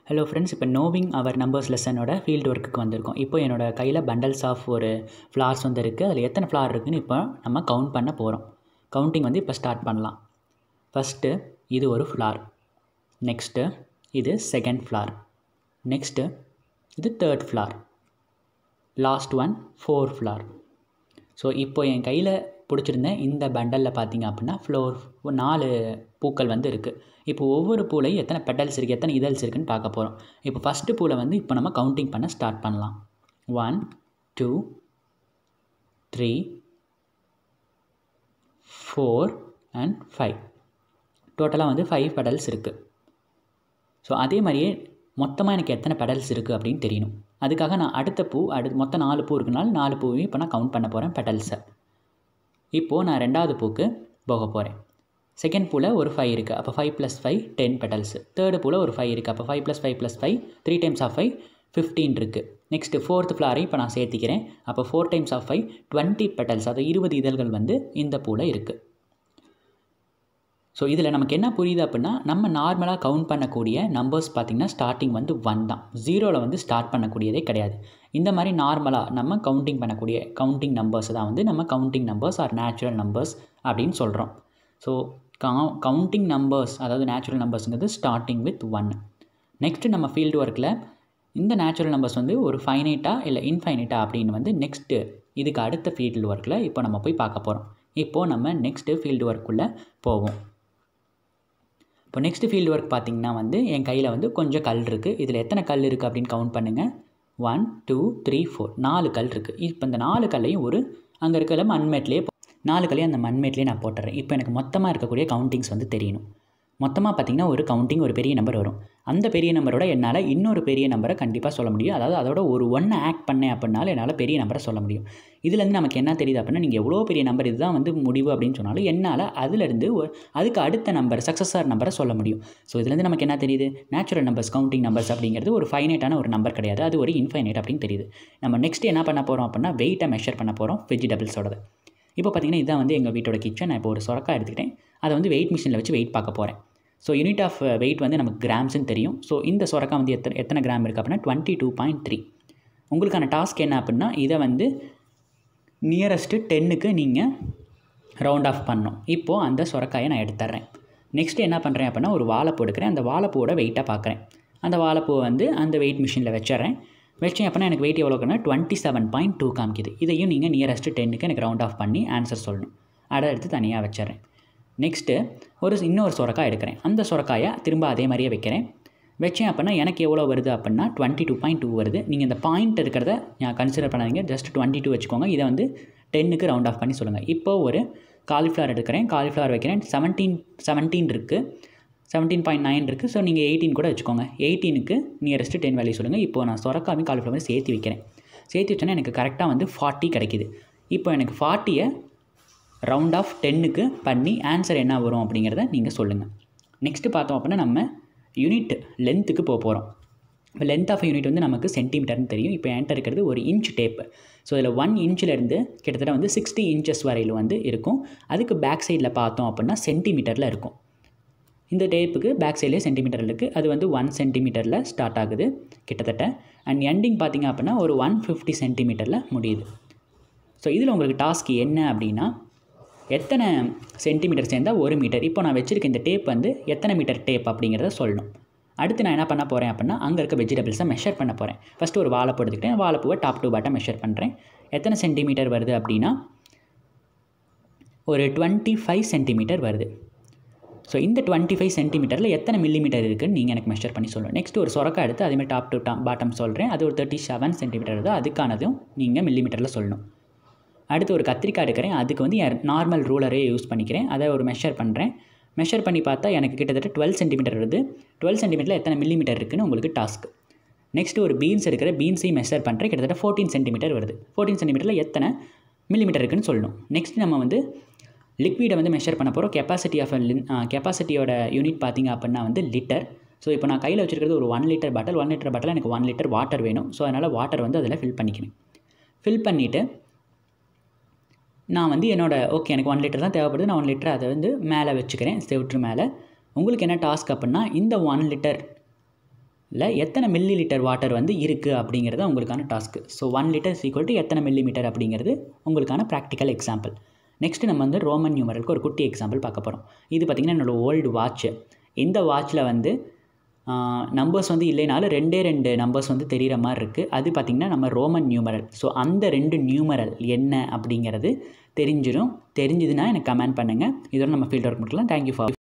hello friends இப்போ knowing our numbers லெசனோட field ஒர்க்குக்கு வந்திருக்கோம் இப்போ என்னோட கையில் பண்டல்ஸ் ஆஃப் ஒரு ஃப்ளார்ஸ் வந்து இருக்குது அதில் எத்தனை ஃப்ளார் இருக்குதுன்னு இப்போ நம்ம கவுண்ட் பண்ண போகிறோம் கவுண்டிங் வந்து இப்போ ஸ்டார்ட் பண்ணலாம் ஃபஸ்ட்டு இது ஒரு ஃப்ளார் நெக்ஸ்ட்டு இது செகண்ட் ஃப்ளார் நெக்ஸ்ட்டு இது third flower last one four flower so இப்போ என் கையில் பிடிச்சிருந்த இந்த பண்டலில் பார்த்தீங்க அப்படின்னா ஃப்ளோர் நாலு பூக்கள் வந்து இருக்குது இப்போ ஒவ்வொரு பூலையும் எத்தனை பெட்டல்ஸ் இருக்குது எத்தனை இதழ்ஸ் இருக்குதுன்னு பார்க்க போகிறோம் இப்போ ஃபஸ்ட்டு பூவில் வந்து இப்போ நம்ம கவுண்டிங் பண்ண ஸ்டார்ட் பண்ணலாம் one two three four and five டோட்டலாக வந்து ஃபைவ் பெடல்ஸ் இருக்குது ஸோ அதே மாதிரியே மொத்தமாக எனக்கு எத்தனை பெடல்ஸ் இருக்குது அப்படின்னு தெரியணும் அதுக்காக நான் அடுத்த பூ அடுத்து மொத்தம் நாலு பூ இருக்குனால நாலு பூவையும் இப்போ நான் கவுண்ட் பண்ண போகிறேன் பெடல்ஸை இப்போது நான் ரெண்டாவது பூக்கு போக போகிறேன் செகண்ட் பூவில் ஒரு ஃபைவ் இருக்குது அப்போ ஃபைவ் ப்ளஸ் ஃபைவ் டென் பெட்டல்ஸு தேர்டு பூவில் ஒரு ஃபைவ் இருக்குது அப்போ five plus five plus five three times of five fifteen இருக்குது நெக்ஸ்ட்டு ஃபோர்த் ஃப்ளாரையும் இப்போ நான் சேர்த்திக்கிறேன் அப்போ four times of five twenty petals அது இருபது இதழ்கள் வந்து இந்த பூவில் இருக்குது ஸோ இதில் நமக்கு என்ன புரியுது அப்படின்னா நம்ம நார்மலாக கவுண்ட் பண்ணக்கூடிய நம்பர்ஸ் பார்த்திங்கன்னா ஸ்டார்டிங் வந்து ஒன் தான் ஜீரோவில் வந்து ஸ்டார்ட் பண்ணக்கூடியதே கிடையாது இந்த மாதிரி நார்மலாக நம்ம கவுண்டிங் பண்ணக்கூடிய கவுண்டிங் நம்பர்ஸ் தான் வந்து நம்ம counting numbers are natural numbers அப்படின்னு சொல்கிறோம் ஸோ கவுண்டிங் நம்பர்ஸ் அதாவது நேச்சுரல் நம்பர்ஸுங்கிறது ஸ்டார்டிங் வித் ஒன் நெக்ஸ்ட்டு நம்ம ஃபீல்டு ஒர்க்கில் இந்த நேச்சுரல் நம்பர்ஸ் வந்து ஒரு ஃபைனைட்டா இல்லை இன்ஃபைனைட்டா அப்படின்னு வந்து நெக்ஸ்ட்டு இதுக்கு அடுத்த ஃபீல்டு ஒர்க்கில் இப்போ நம்ம போய் பார்க்க போகிறோம் இப்போது நம்ம நெக்ஸ்ட்டு ஃபீல்டு ஒர்க்குள்ளே போவோம் இப்போ நெக்ஸ்ட் ஃபீல்டு ஒர்க் பார்த்திங்கன்னா வந்து என் கையில் வந்து கொஞ்சம் கல் இருக்குது இதில் எத்தனை கல் இருக்குது அப்படின்னு கவுண்ட் பண்ணுங்கள் ஒன் டூ த்ரீ ஃபோர் நாலு கல் இருக்குது இப்போ இந்த நாலு கல்லையும் ஒரு அங்கே இருக்கிற மண்மேட்லேயே நாலு கல்லையும் அந்த மண்மேட்லேயே நான் போட்டுறேன் இப்போ எனக்கு மொத்தமாக இருக்கக்கூடிய கவுண்டிங்ஸ் வந்து தெரியணும் மொத்தமாக பார்த்திங்கன்னா ஒரு கவுண்டிங் ஒரு பெரிய நம்பர் வரும் அந்த பெரிய நம்பரோட என்னால் இன்னொரு பெரிய நம்பரை கண்டிப்பாக சொல்ல முடியும் அதாவது அதோட ஒரு ஒன்று ஆக்ட் பண்ணேன் அப்படின்னாலும் என்னால் பெரிய நம்பரை சொல்ல முடியும் இதுலேருந்து நமக்கு என்ன தெரியுது அப்படின்னா நீங்கள் எவ்வளோ பெரிய நம்பர் இதுதான் வந்து முடிவு அப்படின்னு சொன்னாலும் என்னால் அதுலேருந்து அதுக்கு அடுத்த நம்பர் சக்ஸஸார் நம்பரை சொல்ல முடியும் ஸோ இதுலேருந்து நமக்கு என்ன தெரியுது நேச்சுரல் நம்பர்ஸ் கவுண்டிங் நம்பர்ஸ் அப்படிங்கிறது ஒரு ஃபைனைட்டான ஒரு நம்பர் கிடையாது அது ஒரு இன்ஃபைனைட் அப்படின்னு தெரியுது நம்ம நெக்ஸ்ட் என்ன பண்ண போகிறோம் அப்படின்னா வெயிட்டை மெஷர் பண்ண போகிறோம் வெஜிடபிள்ஸோடது இப்போ பார்த்திங்கன்னா இதுதான் வந்து எங்கள் வீட்டோட கிச்சன் நான் இப்போ ஒரு சொரக்கா எடுத்துக்கிட்டேன் அதை வந்து வெயிட் மிஷினில் வச்சு வெயிட் பார்க்க போகிறேன் ஸோ யூனிட் ஆஃப் வெயிட் வந்து நமக்கு கிராம்ஸ்னு தெரியும் ஸோ இந்த சொரக்கா வந்து எத்தனை எத்தனை கிராம் இருக்குது அப்படின்னா டுவெண்ட்டி டூ பாயிண்ட் த்ரீ உங்களுக்கான டாஸ்க் என்ன அப்படின்னா இதை வந்து நியரஸ்ட்டு டென்னுக்கு நீங்கள் ரவுண்ட் ஆஃப் பண்ணணும் இப்போது அந்த சொரக்காயை நான் எடுத்துட்றேன் நெக்ஸ்ட்டு என்ன பண்ணுறேன் அப்படின்னா ஒரு வாழைப்பூ எடுக்கிறேன் அந்த வாழைப்பூவோட வெயிட்டாக பார்க்குறேன் அந்த வாழைப்பூவை வந்து அந்த வெயிட் மிஷினில் வச்சிட்றேன் வச்சேன் அப்படின்னா எனக்கு வெயிட் எவ்வளோக்குன்னா டுவெண்ட்டி செவன் பாயிண்ட் டூ காமிக்குது இதையும் நீங்கள் நியரஸ்ட்டு டென்னுக்கு எனக்கு ரவுண்ட் ஆஃப் பண்ணி ஆன்சர் சொல்லணும் அதை எடுத்து தனியாக வச்சிட்றேன் நெக்ஸ்ட்டு ஒரு இன்னொரு சுரக்காய் எடுக்கிறேன் அந்த சுரக்காயை திரும்ப அதே மாதிரியே வைக்கிறேன் வச்சேன் அப்படின்னா எனக்கு எவ்வளோ வருது அப்படின்னா டுவெண்ட்டி டூ பாயிண்ட் டூ வருது நீங்கள் இந்த பாயிண்ட் இருக்கிறத நான் கன்சிடர் பண்ணாதீங்க ஜஸ்ட் டுவெண்ட்டி டூ வச்சுக்கோங்க இதை வந்து டென்னுக்கு ரவுண்ட் ஆஃப் பண்ணி சொல்லுங்கள் இப்போ ஒரு காலிஃப்ளவர் எடுக்கிறேன் காலிஃப்ளவர் வைக்கிறேன் செவன்டீன் செவன்டீன் இருக்குது செவன்டீன் பாயிண்ட் நைன் இருக்குது ஸோ நீங்கள் எயிட்டீன் கூட வச்சுக்கோங்க எயிட்டீனுக்கு நியரஸ்ட்டு டென் வேல்யூ சொல்லுங்கள் இப்போ நான் சொரக்காவையும் காலிஃப்ளவரையும் சேர்த்து வைக்கிறேன் சேர்த்து வச்சோன்னா எனக்கு கரெக்டாக வந்து ஃபார்ட்டி கிடைக்கிது இப்போ எனக்கு ஃபார்ட்டியை ரவுண்ட் ஆஃப் டென்னுக்கு பண்ணி ஆன்சர் என்ன வரும் அப்படிங்கிறத நீங்கள் சொல்லுங்கள் நெக்ஸ்ட்டு பார்த்தோம் அப்படின்னா நம்ம யூனிட் லென்த்துக்கு போக போகிறோம் இப்போ லென்த் ஆஃப் யூனிட் வந்து நமக்கு சென்டிமீட்டர்னு தெரியும் இப்போ என்கிட்ட இருக்கிறது ஒரு இன்ச் டேப்பு ஸோ இதில் ஒன் இன்ச்சிலேருந்து கிட்டத்தட்ட வந்து சிக்ஸ்டி இன்ச்சஸ் வரையில் வந்து இருக்கும் அதுக்கு பேக் சைடில் பார்த்தோம் அப்படின்னா சென்டிமீட்டரில் இருக்கும் இந்த டேப்புக்கு பேக் சைட்லேயே சென்டிமீட்டர் இருக்குது அது வந்து ஒன் சென்டிமீட்டரில் ஸ்டார்ட் ஆகுது கிட்டத்தட்ட அண்ட் எண்டிங் பார்த்திங்க அப்படின்னா ஒரு ஒன் ஃபிஃப்டி சென்டிமீட்டரில் முடியுது ஸோ இதில் உங்களுக்கு டாஸ்க் என்ன அப்படின்னா எத்தனை சென்டிமீட்டர் சேர்ந்தால் ஒரு மீட்டர் இப்போ நான் வச்சுருக்க இந்த டேப் வந்து எத்தனை மீட்டர் டேப் அப்படிங்கிறத சொல்லணும் அடுத்து நான் என்ன பண்ண போகிறேன் அப்படின்னா அங்கே இருக்க வெஜிடபிள்ஸை மெஷர் பண்ண போகிறேன் ஃபஸ்ட்டு ஒரு வாழைப்பூ எடுத்துக்கிட்டேன் வாழைப்பூவை டாப் டு பாட்டம் மெஷர் பண்ணுறேன் எத்தனை சென்டிமீட்டர் வருது அப்படின்னா ஒரு டுவெண்ட்டி ஃபைவ் சென்டிமீட்டர் வருது ஸோ இந்த டுவெண்ட்டி ஃபைவ் சென்டிமீட்டரில் எத்தனை மில்லிமீட்டர் இருக்குன்னு நீங்கள் எனக்கு மெஷர் பண்ணி சொல்லணும் நெக்ஸ்ட் ஒரு சொரக்கா எடுத்து அதேமாதிரி டாப் டு டாப் பாட்டம் சொல்கிறேன் அது ஒரு தேர்ட்டி செவன் சென்டிமீட்டர் வருது அதுக்கானதும் நீங்கள் மில்லிமீட்டரில் சொல்லணும் அடுத்து ஒரு கத்திரிக்காய் எடுக்கிறேன் அதுக்கு வந்து நார்மல் ரூலரே யூஸ் பண்ணிக்கிறேன் அதை ஒரு மெஷர் பண்ணுறேன் மெஷர் பண்ணி பார்த்தா எனக்கு கிட்டத்தட்ட டுவெல் சென்டிமீட்டர் வருது டுவெல் சென்டிமீட்டரில் எத்தனை மில்லிமீட்டர் இருக்குன்னு உங்களுக்கு டாஸ்க் நெக்ஸ்ட் ஒரு பீன்ஸ் எடுக்கிற பீன்ஸையும் மெஷர் பண்ணுறேன் கிட்டத்தட்ட ஃபோர்டீன் சென்டிமீட்டர் வருது ஃபோர்டீன் சென்டிமீட்டரில் எத்தனை மில்லிமீட்டர் இருக்குன்னு சொல்லணும் நெக்ஸ்ட் நம்ம வந்து லிக்விடை வந்து மெஷர் பண்ண போகிறோம் கெப்பாசிட்டி ஆஃப் கெப்பாசிட்டியோட யூனிட் பார்த்திங்க அப்படின்னா வந்து லிட்டர் ஸோ இப்போ நான் கையில் வச்சுருக்கிறது ஒரு one litre bottle one litre bottle எனக்கு ஒன் லிட்டர் வாட்டர் வேணும் ஸோ அதனால் வாட்டர் வந்து அதில் ஃபில் பண்ணிக்கிறேன் ஃபில் பண்ணிவிட்டு நான் வந்து என்னோடய ஓகே எனக்கு ஒன் லிட்டர் தான் தேவைப்படுது நான் ஒன் லிட்டர் அதை வந்து மேலே வச்சுக்கிறேன் செவுற்று மேலே உங்களுக்கு என்ன டாஸ்க் அப்படின்னா இந்த ஒன் லிட்டர் இல்லை எத்தனை மில்லி லிட்டர் வாட்டர் வந்து இருக்குது அப்படிங்கிறது உங்களுக்கான task so one litre equal to எத்தனை மில்லி மீட்டர் அப்படிங்கிறது உங்களுக்கான ப்ராக்டிக்கல் எக்ஸாம்பிள் நெக்ஸ்ட்டு நம்ம வந்து ரோமன் நியூமரலுக்கு ஒரு குட்டி எக்ஸாம்பிள் பார்க்க போகிறோம் இது பார்த்திங்கன்னா என்னோடய ஓல்டு வாட்ச்சு இந்த வாட்சில் வந்து நம்பர்ஸ் வந்து இல்லைனாலும் ரெண்டே ரெண்டு நம்பர்ஸ் வந்து தெரிகிற மாதிரி இருக்குது அது பார்த்திங்கன்னா நம்ம ரோமன் நியூமரல் ஸோ அந்த ரெண்டு நியூமரல் என்ன அப்படிங்கிறது தெரிஞ்சிடும் தெரிஞ்சுதுன்னா எனக்கு கமெண்ட் பண்ணுங்கள் இதோட நம்ம ஃபீல்ட் ஒர்க் முடிக்கலாம் தேங்க்யூ ஃபார்